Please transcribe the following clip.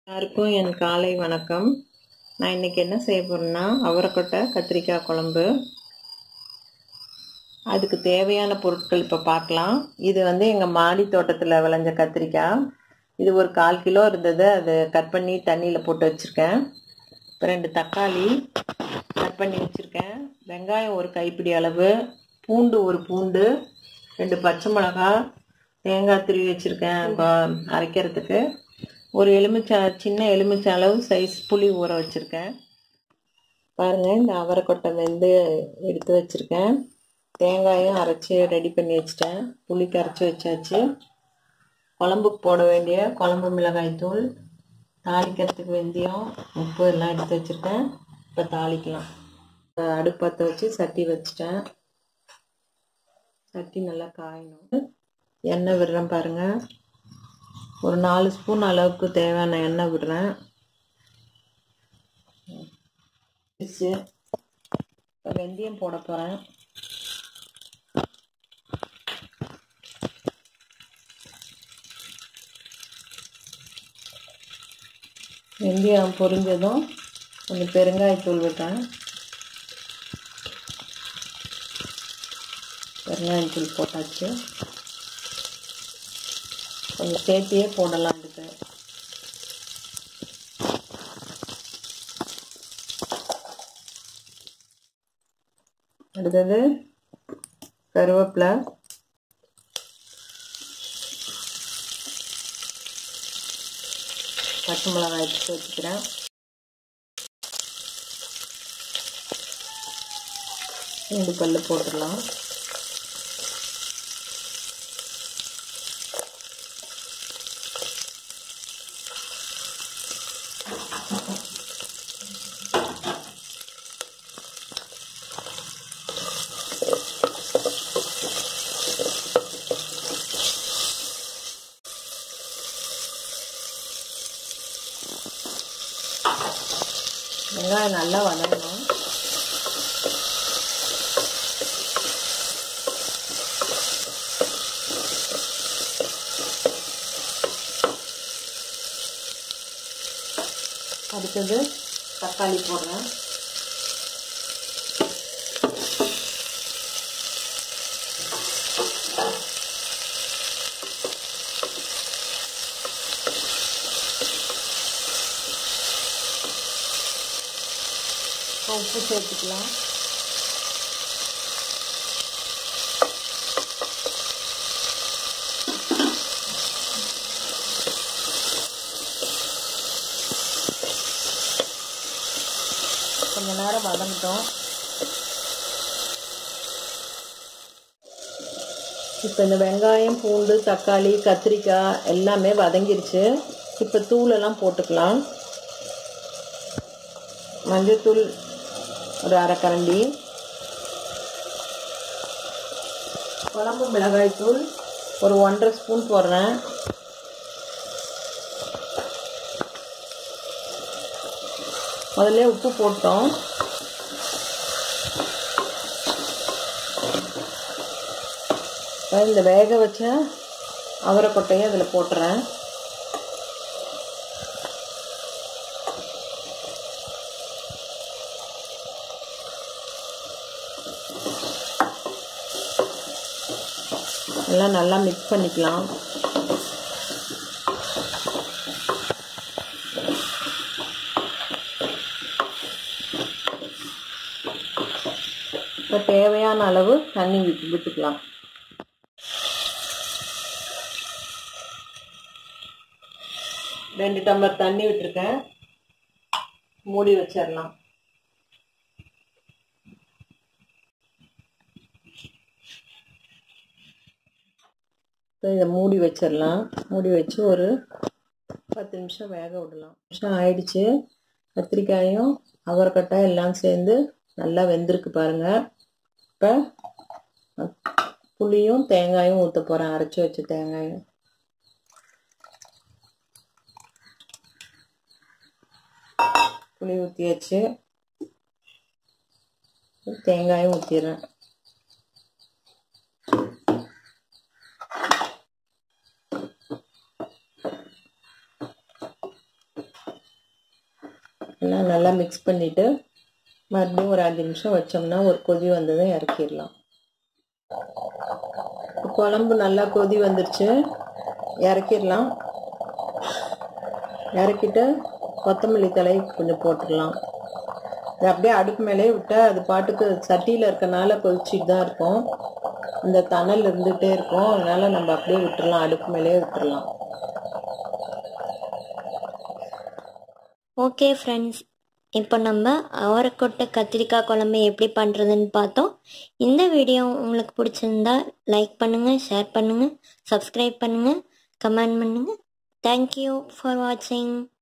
எல்லாருக்கும் என் காலை வணக்கம் நான் இன்னைக்கு என்ன செய்ய போறேன்னா அவரைக்கொட்டை கத்திரிக்காய் குழம்பு அதுக்கு தேவையான பொருட்கள் இப்போ பார்க்கலாம் இது வந்து எங்கள் மாடி தோட்டத்தில் விளைஞ்ச கத்திரிக்காய் இது ஒரு கால் கிலோ இருந்தது அது கட் பண்ணி தண்ணியில் போட்டு வச்சுருக்கேன் இப்போ ரெண்டு தக்காளி கட் பண்ணி வச்சுருக்கேன் வெங்காயம் ஒரு கைப்பிடி அளவு பூண்டு ஒரு பூண்டு ரெண்டு பச்சை மிளகாய் தேங்காய் துருவி வச்சுருக்கேன் அரைக்கிறதுக்கு ஒரு எலுமிச்சை சின்ன எலுமிச்சை அளவு சைஸ் புளி ஊற வச்சுருக்கேன் பாருங்கள் இந்த அவரைக்கொட்டை வெந்து எடுத்து வச்சுருக்கேன் தேங்காயும் அரைச்சி ரெடி பண்ணி வச்சிட்டேன் புளி கரைச்சி வச்சாச்சு குழம்புக்கு போட வேண்டிய குழம்பு மிளகாய் தூள் தாளிக்கிறதுக்கு வெந்தயம் உப்பு எல்லாம் எடுத்து வச்சுருக்கேன் இப்போ தாளிக்கலாம் அடுப்பத்தை வச்சு சட்டி வச்சிட்டேன் சட்டி நல்லா காயணும் எண்ணெய் விடுறேன் பாருங்கள் ஒரு நாலு ஸ்பூன் அளவுக்கு தேவையான எண்ணெய் விடுறேன் இப்போ வெந்தயம் போட போகிறேன் வெந்தயம் பொரிஞ்சதும் கொஞ்சம் பெருங்காயத்தூள் விட்டேன் பெருங்காயத்தூள் போட்டாச்சு கொஞ்சம் சேர்த்தியே போடலாம் இதுக்கு அடுத்தது கருவேப்பிலை பச்சை மிளகாய் எடுத்து வச்சுக்கிறேன் ரெண்டு பல்லு போட்டுடலாம் வெங்காயம் நல்லா வதங்கணும் அடுத்தது தக்காளி போடுறேன் உப்பு சேர்த்துக்கலாம் கொஞ்ச நேரம் வதங்கிட்டோம் இப்போ இந்த வெங்காயம் பூண்டு தக்காளி கத்திரிக்காய் எல்லாமே வதங்கிருச்சு இப்போ தூளெல்லாம் போட்டுக்கலாம் மஞ்சள்தூள் ஒரு அரைக்கரண்டி குழம்பு மிளகாய் தூள் ஒரு ஒன்றரை ஸ்பூன் போடுறேன் முதல்ல உப்பு போட்டோம் இந்த வேக வச்ச அவரைக்கொட்டையை அதில் போட்டுறேன் எல்லாம் நல்லா மிக்ஸ் பண்ணிக்கலாம் இப்போ தேவையான அளவு தண்ணி விட்டு விட்டுக்கலாம் ரெண்டு டம்ளர் தண்ணி விட்டுருக்கேன் மூடி வச்சிடலாம் இதை மூடி வச்சிடலாம் மூடி வச்சு ஒரு பத்து நிமிஷம் வேக விடலாம் நிமிஷம் ஆயிடுச்சு கத்திரிக்காயும் அவரைக்கட்டாய் எல்லாம் சேர்ந்து நல்லா வெந்திருக்கு பாருங்கள் இப்போ புளியும் தேங்காயும் ஊற்ற போகிறேன் அரைச்சி வச்ச தேங்காயும் புளி ஊற்றியாச்சு தேங்காயும் ஊற்றிடுறேன் எல்லாம் நல்லா மிக்ஸ் பண்ணிவிட்டு மறுபடியும் ஒரு அஞ்சு நிமிஷம் வச்சோம்னா ஒரு கொதி வந்ததும் இறக்கிடலாம் குழம்பு நல்லா கொதி வந்துருச்சு இறக்கிடலாம் இறக்கிட்டு கொத்தமல்லி தலை கொஞ்சம் போட்டுடலாம் இது அப்படியே அடுப்பு மேலே விட்டால் அது பாட்டுக்கு சட்டியில் இருக்கனால கொதிச்சுட்டு தான் இருக்கும் இந்த தணல் இருந்துகிட்டே இருக்கும் அதனால் நம்ம அப்படியே விட்டுறலாம் அடுப்பு மேலே விட்டுறலாம் ஓகே ஃப்ரெண்ட்ஸ் இப்போ நம்ம அவரைக்கொட்டை கத்திரிக்காய் குழம்பு எப்படி பண்ணுறதுன்னு பார்த்தோம் இந்த வீடியோ உங்களுக்கு பிடிச்சிருந்தா லைக் பண்ணுங்கள் ஷேர் பண்ணுங்கள் சப்ஸ்கிரைப் பண்ணுங்கள் கமெண்ட் பண்ணுங்கள் தேங்க்யூ ஃபார் வாட்சிங்